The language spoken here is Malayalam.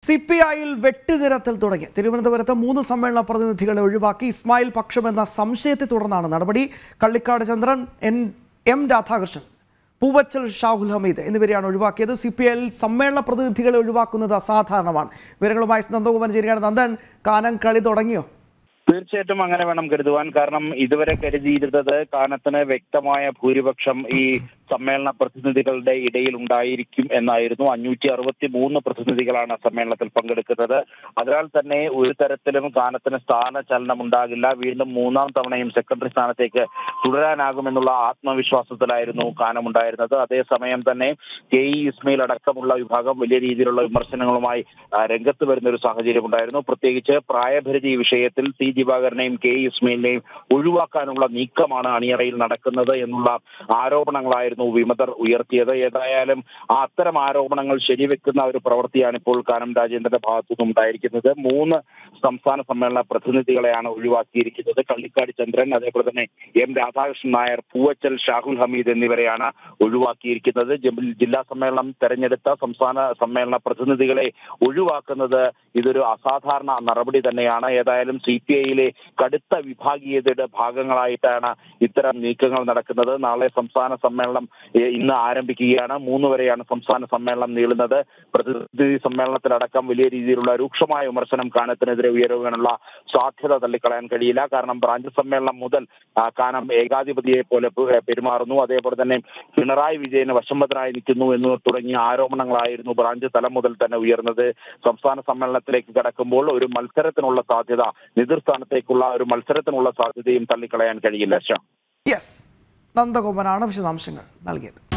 സി പി ഐയിൽ വെട്ടുനിരത്തിൽ തുടങ്ങി തിരുവനന്തപുരത്ത് മൂന്ന് സമ്മേളന പ്രതിനിധികളെ ഒഴിവാക്കി ഇസ്മായിൽ പക്ഷമെന്ന സംശയത്തെ തുടർന്നാണ് നടപടി കള്ളിക്കാട് ചന്ദ്രൻ എൻ എം രാധാകൃഷ്ണൻ പൂവച്ചൽ ഷാഹുൽ ഹമീദ് എന്നിവരെയാണ് ഒഴിവാക്കിയത് സി പി ഐയിൽ സമ്മേളന പ്രതിനിധികളെ ഒഴിവാക്കുന്നത് അസാധാരണമാണ് വിവരങ്ങളുമായി നന്ദകുമാരൻ ചേരുകയാണ് നന്ദൻ കാനം കളി തുടങ്ങിയോ തീർച്ചയായിട്ടും അങ്ങനെ വേണം കരുതുവാൻ കാരണം ഇതുവരെ കരുതിയിരുന്നത് കാനത്തിന് വ്യക്തമായ ഭൂരിപക്ഷം ഈ സമ്മേളന പ്രതിനിധികളുടെ ഇടയിൽ ഉണ്ടായിരിക്കും എന്നായിരുന്നു അഞ്ഞൂറ്റി അറുപത്തി മൂന്ന് പ്രതിനിധികളാണ് സമ്മേളനത്തിൽ പങ്കെടുക്കുന്നത് അതിനാൽ തന്നെ ഒരു തരത്തിലും കാനത്തിന് സ്ഥാനചലനം ഉണ്ടാകില്ല വീണ്ടും മൂന്നാം തവണയും സെക്രട്ടറി സ്ഥാനത്തേക്ക് തുടരാനാകുമെന്നുള്ള ആത്മവിശ്വാസത്തിലായിരുന്നു കാനം ഉണ്ടായിരുന്നത് അതേസമയം തന്നെ കെ ഇ ഇസ്മയിൽ അടക്കമുള്ള വിഭാഗം വലിയ രീതിയിലുള്ള വിമർശനങ്ങളുമായി ആ, രംഗത്ത് വരുന്ന ഒരു സാഹചര്യം ഉണ്ടായിരുന്നു പ്രത്യേകിച്ച് പ്രായപരിധി വിഷയത്തിൽ സി ദിവാകരനെയും കെ ഇ ഇസ്മയിലിനെയും ഒഴിവാക്കാനുള്ള നീക്കമാണ് അണിയറയിൽ നടക്കുന്നത് എന്നുള്ള ആരോപണങ്ങളായിരുന്നു വിമതർ ഉയർത്തിയത് ഏതായാലും ആ അത്തരം ആരോപണങ്ങൾ ശരിവെക്കുന്ന ഒരു പ്രവൃത്തിയാണ് ഇപ്പോൾ കാനം രാജേന്ദ്രന്റെ ഭാഗത്തു നിന്നും ഉണ്ടായിരിക്കുന്നത് മൂന്ന് സംസ്ഥാന സമ്മേളന പ്രതിനിധികളെയാണ് ഒഴിവാക്കിയിരിക്കുന്നത് കള്ളിക്കാട് ചന്ദ്രൻ അതേപോലെ തന്നെ എം രാധാകൃഷ്ണൻ നായർ പൂവച്ചൽ ഷാഹുൽ ഹമീദ് എന്നിവരെയാണ് ഒഴിവാക്കിയിരിക്കുന്നത് ജമ്മു- ജില്ലാ സമ്മേളനം തെരഞ്ഞെടുത്ത സംസ്ഥാന സമ്മേളന പ്രതിനിധികളെ ഒഴിവാക്കുന്നത് ഇതൊരു അസാധാരണ നടപടി തന്നെയാണ് ഏതായാലും സി പി ഐയിലെ കടുത്ത വിഭാഗീയതയുടെ ഭാഗങ്ങളായിട്ടാണ് ഇത്തരം നീക്കങ്ങൾ നടക്കുന്നത് നാളെ സംസ്ഥാന സമ്മേളനം ഏ, ഇന്ന് ആരംഭിക്കുകയാണ് മൂന്ന് വരെയാണ് സംസ്ഥാന സമ്മേളനം നീളുന്നത് പ്രതിനിധി സമ്മേളനത്തിലടക്കം വലിയ രീതിയിലുള്ള രൂക്ഷമായ വിമർശനം കാനത്തിനെതിരെ ഉയരുവാനുള്ള സാധ്യത തള്ളിക്കളയാൻ കഴിയില്ല കാരണം ബ്രാഞ്ച് സമ്മേളനം മുതൽ ആ, കാനം ഏകാധിപതിയെ പോലെ പെ- പെരുമാറുന്നു അതേപോലെ തന്നെ പിണറായി വിജയന് വശംവദനായി നിൽക്കുന്നു എന്ന് തുടങ്ങിയ ആരോപണങ്ങളായിരുന്നു ബ്രാഞ്ച് തലം മുതൽ തന്നെ ഉയർന്നത് സംസ്ഥാന സമ്മേളനത്തിലേക്ക് കടക്കുമ്പോൾ ഒരു മത്സരത്തിനുള്ള സാധ്യത നേതൃസ്ഥാനത്തേക്കുള്ള ഒരു മത്സരത്തിനുള്ള സാധ്യതയും തള്ളിക്കളയാൻ കഴിയില്ല ശ്യാം യെസ് നന്ദകുമാരാണ് വിശദാംശങ്ങൾ നൽകിയത്